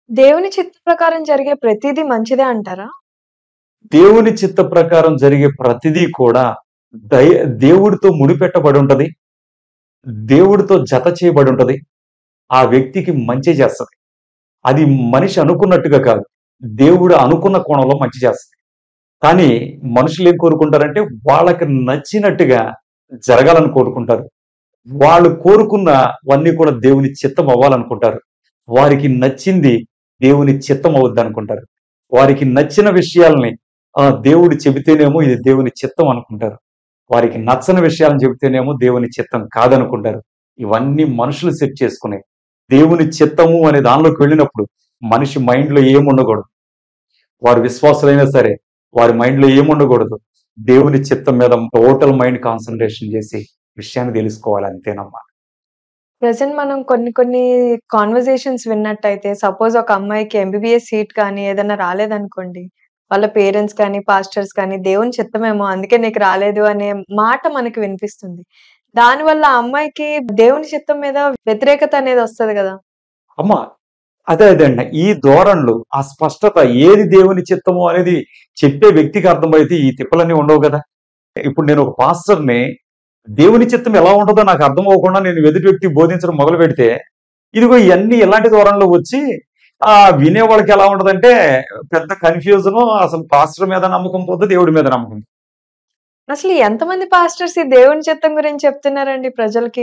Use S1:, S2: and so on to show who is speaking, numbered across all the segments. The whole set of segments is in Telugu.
S1: దేవుని చిత్త ప్రకారం జరిగే ప్రతీదీ మంచిదే అంటారా?
S2: దేవుని చిత్త ప్రకారం జరిగే ప్రతిదీ కూడా దయ దేవుడితో ముడిపెట్టబడి ఉంటది. దేవుడితో జత చేయబడి ఉంటది. ఆ వ్యక్తికి మంచి చేస్తది. అది మనిషి అనుకున్నట్టుగా కాదు. దేవుడు అనుకున్న కోణంలో మంచి చేస్తది. కానీ మనుషులు ఏం కోరుకుంటారంటే వాళ్ళకి నచ్చినట్టుగా జరగాలని కోరుకుంటారు. వాళ్ళు కోరుకున్నవన్నీ కూడా దేవుని చిత్తం అవ్వాలనుకుంటారు. వారికి నచ్చింది దేవుని చిత్తం అవుద్దనుకుంటారు. వారికి నచ్చిన విషయాల్ని ఆ! దేవుడు చెబితేనేమో ఇది దేవుని చిత్తం అనుకుంటారు. వారికి నచ్చని విషయాలను చెబితేనేమో దేవుని చిత్తం కాదనుకుంటారు. ఇవన్నీ మనుషులు సెట్ చేసుకునేయి. దేవుని చిత్తము అనే దానిలోకి వెళ్ళినప్పుడు మనిషి మైండ్‌లో ఏముండకూడదు. వారు విశ్వాసులైనా సరే వారి మైండ్‌లో ఏముండకూడదు. దేవుని చిత్తం మీద టోటల్ మైండ్ కాన్సంట్రేషన్ చేసి విషయాన్ని తెలుసుకోవాలి అంతేనమ్మా.
S1: ప్రెజెంట్ మనం కొన్ని కొన్ని కాన్వర్జేషన్స్ విన్నట్టయితే సపోజ్ ఒక అమ్మాయికి ఎంబీబీఎస్ సీట్ కానీ ఏదైనా రాలేదనుకోండి. వాళ్ళ పేరెంట్స్ కానీ, పాస్టర్స్ కానీ దేవుని చిత్తమేమో అందుకే నీకు రాలేదు అనే మాట మనకి వినిపిస్తుంది. దానివల్ల ఆ అమ్మాయికి దేవుని చిత్తం మీద వ్యతిరేకత అనేది వస్తది గదా!
S2: అమ్మా అదే అదండి. ఈ ధోరణులు, ఆ స్పష్టత ఏది దేవుని చిత్తము అనేది చెప్పే వ్యక్తికి అర్థమైతే ఈ తిప్పలన్నీ ఉండవు గదా! ఇప్పుడు నేను ఒక పాస్టర్‌ని దేవుని చిత్తం ఎలా ఉంటదో నాకు అర్థం అవ్వకుండా నేను ఎదుటి వ్యక్తికి బోధించడం మొదలుపెడితే, ఇదిగో ఇయన్నీ ఇలాంటి ధోరణిలో వచ్చి ఆహ్, వినేవాళ్ళకి ఎలా ఉంటదంటే పెద్ద కన్‌ఫ్యూజను అసలు పాస్టర్ మీద నమ్మకం పోతే దేవుడి మీద నమ్మకం.
S1: అసలు ఎంతమంది పాస్టర్స్ ఈ దేవుని చిత్తం గురించి చెప్తున్నారండి ప్రజలకి?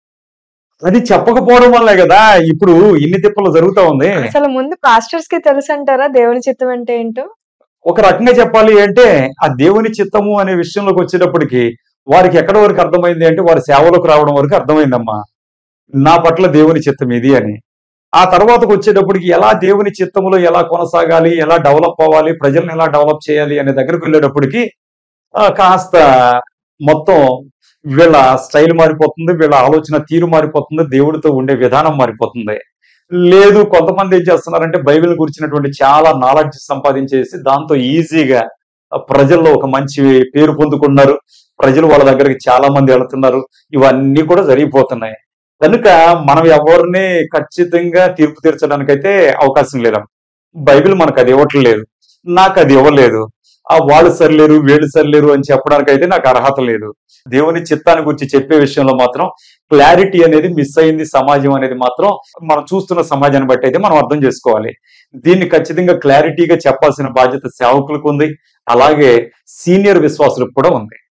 S2: అది చెప్పకపోవడం వల్లే గదా! ఇప్పుడు ఇన్ని తిప్పలు జరుగుతా ఉంది.
S1: అసలు ముందు పాస్టర్స్‌కి తెలుసంటారా దేవుని చిత్తం అంటే ఏంటో?
S2: ఒక రకంగా చెప్పాలి అంటే ఆ దేవుని చిత్తము అనే విషయంలోకి వచ్చేటప్పటికి వారికి ఎక్కడి వరకు అర్థమైంది అంటే వారి సేవలోకి రావడం వరకు అర్థమైందమ్మా. నా పట్ల దేవుని చిత్తం ఇది అని. ఆ తర్వాతకు వచ్చేటప్పటికి ఎలా దేవుని చిత్తములో ఎలా కొనసాగాలి, ఎలా డెవలప్ అవ్వాలి, ప్రజల్ని ఎలా డెవలప్ చేయాలి అనే దగ్గరకు వెళ్ళేటప్పటికి ఆహ్, కాస్త మొత్తం వీళ్ళ స్టైల్ మారిపోతుంది. వీళ్ళ ఆలోచన తీరు మారిపోతుంది. దేవుడితో ఉండే విధానం మారిపోతుంది. లేదు కొంతమంది ఏం చేస్తున్నారంటే బైబిల్‌ని గురించినటువంటి చాలా నాలెడ్జ్ సంపాదించేసి దాంతో ఈజీగా ఆహ్, ప్రజల్లో ఒక మంచి పేరు పొందుకున్నారు. ప్రజలు వాళ్ళ దగ్గరికి చాలా మంది ఎళ్తున్నారు. ఇవన్నీ కూడా జరిగిపోతున్నాయి. కనుక మనం ఎవరిని ఖచ్చితంగా తీర్పు తీర్చడానికైతే అవకాశం లేదమ్మ. బైబిల్ మనకది ఇవ్వట్లేదు. నాకది ఇవ్వలేదు. ఆ! వాళ్ళు సరిలేరు, వీళ్ళు సరిలేరు అని చెప్పడానికైతే నాకు అర్హత లేదు. దేవుని చిత్తాన్ని గురించి చెప్పే విషయంలో మాత్రం క్లారిటీ అనేది మిస్ అయింది సమాజం అనేది మాత్రం మనం చూస్తున్న సమాజాన్ని బట్టి అయితే మనం అర్థం చేసుకోవాలి. దీన్ని ఖచ్చితంగా క్లారిటీగా చెప్పాల్సిన బాధ్యత సేవకులకుంది. అలాగే సీనియర్ విశ్వాసులకు కూడా ఉంది.